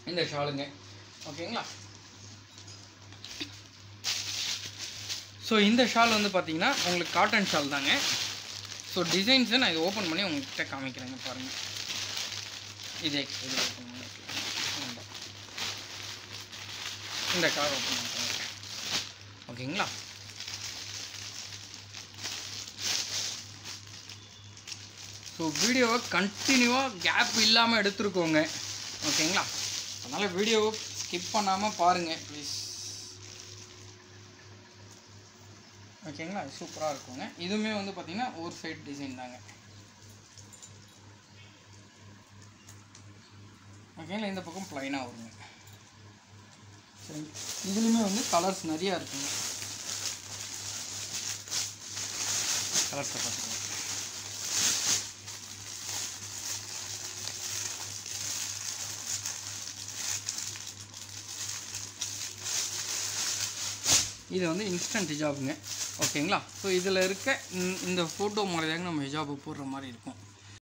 இந்த ஷாலுங்க ஓகேங்களா ஸோ இந்த ஷால் வந்து பார்த்தீங்கன்னா உங்களுக்கு காட்டன் ஷால் தாங்க ஸோ டிசைன்ஸை நான் இதை ஓப்பன் பண்ணி உங்கள்கிட்ட காமிக்கிறேங்க பாருங்கள் இதே இது ஓப்பன் பண்ணி இந்த- இந்த கலர் ஓப்பன் பண்ணுறேன் ஓகேங்களா ஸோ வீடியோவை கண்டினியூவாக கேப் இல்லாமல் எடுத்துருக்கோங்க ஓகேங்களா அதனால் வீடியோவை ஸ்கிப் பண்ணாமல் பாருங்கள் ப்ளீஸ் ஓகேங்களா சூப்பராக இருக்குங்க இதுவுமே வந்து பார்த்திங்கன்னா ஒரு சைடு டிசைன் தாங்க ஓகேங்களா இந்த பக்கம் ப்ளைனாக வருங்க சரிங்க இதுலேயுமே வந்து கலர்ஸ் நிறையா இருக்குங்க கலர்ஸை பார்த்துக்கலாம் இது வந்து இன்ஸ்டன்ட் ஹிஜாபுங்க ஓகேங்களா ஸோ இதில் இருக்க இந்த- இந்த ஃபோட்டோ மாதிரி தாங்க நம்ம ஹிஜாபு போடுற மாதிரி இருக்கும்